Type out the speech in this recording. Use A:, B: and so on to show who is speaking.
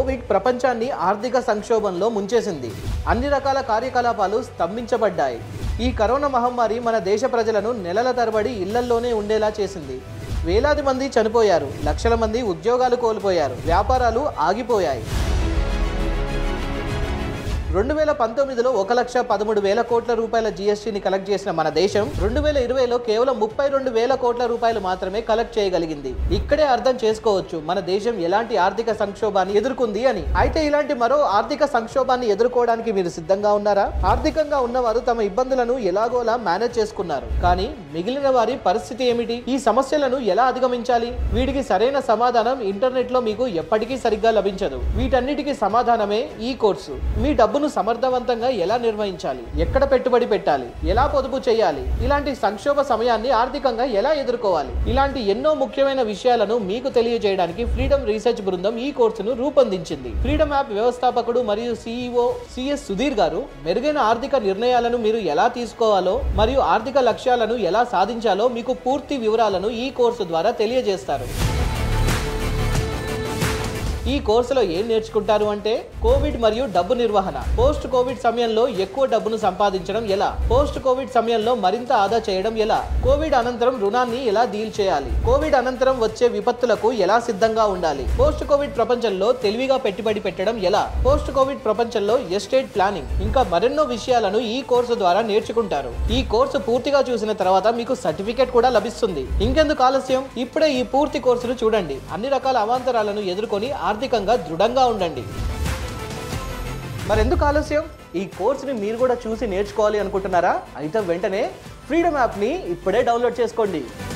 A: Covid ప్రపంచాన్ని ఆర్థిక సంక్షోభంలో ముంచేసింది అన్ని రకాల కార్యకలాపాలు స్తంభించబడ్డాయి ఈ కరోనా మహమ్మారి మన దేశ ప్రజలను నెలల తరబడి ఇళ్లల్లోనే ఉండేలా చేసింది వేలాది మంది చనిపోయారు లక్షల మంది ఉద్యోగాలు కోల్పోయారు వ్యాపారాలు ఆగిపోయాయి రెండు వేల పంతొమ్మిదిలో ఒక లక్ష పదమూడు వేల కోట్ల రూపాయల జీఎస్టీని కలెక్ట్ చేసిన మన దేశం రెండు వేల ఇరవైలో కేవలం ముప్పై రెండు వేల కోట్ల రూపాయలు మాత్రమే కలెక్ట్ చేయగలిగింది ఇక్కడే అర్థం చేసుకోవచ్చు మన దేశం ఎలాంటి ఆర్థిక సంక్షోభాన్ని ఎదుర్కొంది అని అయితే ఇలాంటి మరో ఆర్థిక సంక్షోభాన్ని ఎదుర్కోవడానికి మీరు సిద్ధంగా ఉన్నారా ఆర్థికంగా ఉన్నవారు తమ ఇబ్బందులను ఎలాగోలా మేనేజ్ చేసుకున్నారు కానీ మిగిలిన వారి పరిస్థితి ఏమిటి ఈ సమస్యలను ఎలా అధిగమించాలి వీటికి సరైన సమాధానం ఇంటర్నెట్ లో మీకు ఎప్పటికీ సరిగ్గా లభించదు వీటన్నిటికీ సమాధానమే ఈ కోర్సు మీ డబ్బును సమర్థవంతంగా ఎలా నిర్వహించాలి ఎక్కడ పెట్టుబడి పెట్టాలి ఎలా పొదుపు చేయాలి ఇలాంటి సంక్షోభ సమయాన్ని ఆర్థికంగా ఎలా ఎదుర్కోవాలి ఇలాంటి ఎన్నో ముఖ్యమైన విషయాలను మీకు తెలియజేయడానికి ఫ్రీడమ్ రీసెర్చ్ బృందం ఈ కోర్సును రూపొందించింది ఫ్రీడమ్ యాప్ వ్యవస్థాపకుడు మరియు సిఇఓ సిఎస్ సుధీర్ గారు మెరుగైన ఆర్థిక నిర్ణయాలను మీరు ఎలా తీసుకోవాలో మరియు ఆర్థిక లక్ష్యాలను ఎలా సాధించాలో మీకు పూర్తి వివరాలను ఈ కోర్సు ద్వారా తెలియజేస్తారు ఈ కోర్సులో ఏం నేర్చుకుంటారు అంటే కోవిడ్ మరియు డబ్బు నిర్వహణ పోస్ట్ కోవిడ్ సమయంలో ఎక్కువ డబ్బును సంపాదించడం ఎలా పోస్ట్ కోవిడ్ సమయంలో మరింత ఆదా చేయడం ఎలా కోవిడ్ అనంతరం రుణాన్ని ఎలా డీల్ చేయాలి కోవిడ్ అనంతరం వచ్చే విపత్తులకు ఎలా సిద్ధంగా ఉండాలి పోస్ట్ కోవిడ్ ప్రపంచంలో తెలివిగా పెట్టుబడి పెట్టడం ఎలా పోస్ట్ కోవిడ్ ప్రపంచంలో ఎస్టేట్ ప్లానింగ్ ఇంకా మరెన్నో విషయాలను ఈ కోర్సు ద్వారా నేర్చుకుంటారు ఈ కోర్సు పూర్తిగా చూసిన తర్వాత మీకు సర్టిఫికేట్ కూడా లభిస్తుంది ఇంకెందుకు ఆలస్యం ఇప్పుడే ఈ పూర్తి కోర్సును చూడండి అన్ని రకాల అవాంతరాలను ఎదుర్కొని ఆర్థికంగా దృఢంగా ఉండండి మరెందుకు ఆలస్యం ఈ కోర్సుని మీరు కూడా చూసి నేర్చుకోవాలి అనుకుంటున్నారా అయితే వెంటనే ఫ్రీడమ్ యాప్ని ఇప్పుడే డౌన్లోడ్ చేసుకోండి